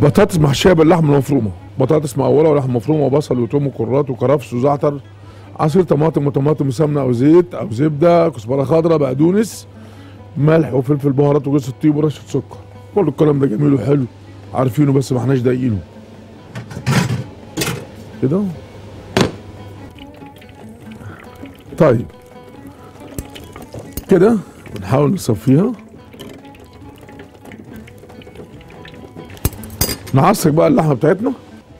بطاطس محشيه باللحمه المفرومه بطاطس مقوره ولحمه مفرومه وبصل وتوم وكرات وكرفس وزعتر عصير طماطم وطماطم وسمنه او زيت او زبده كزبره خضراء بقدونس ملح وفلفل بهارات وجوز الطيب ورشه سكر كل الكلام ده جميل وحلو عارفينه بس ما احناش ضايقينه كده طيب كده بنحاول نصفيها نعصر بقى اللحمه بتاعتنا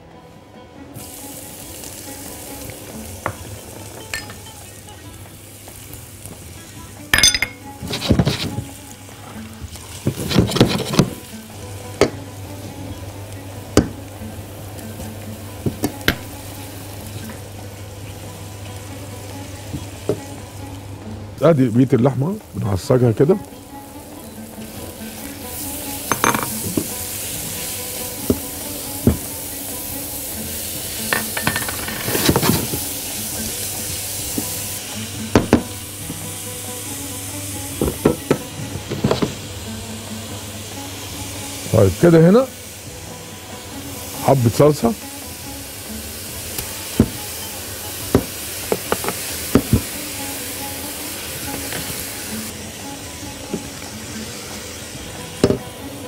ادي بقيه اللحمه بنعصجها كده طيب كده هنا حبة صلصة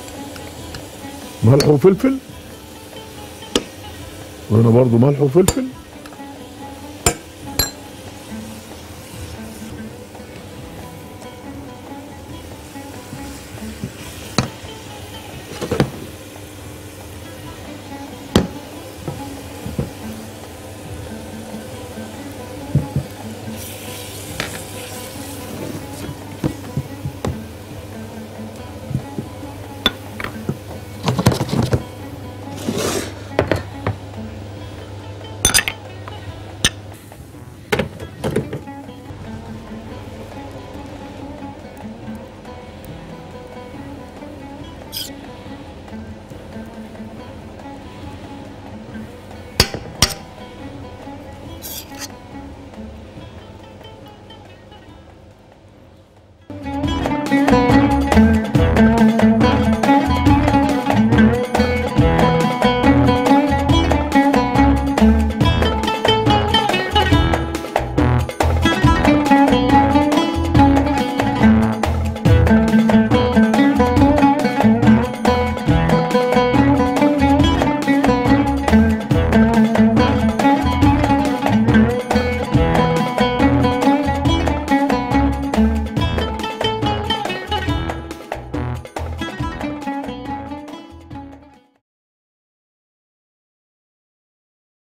ملح وفلفل وهنا برضو ملح وفلفل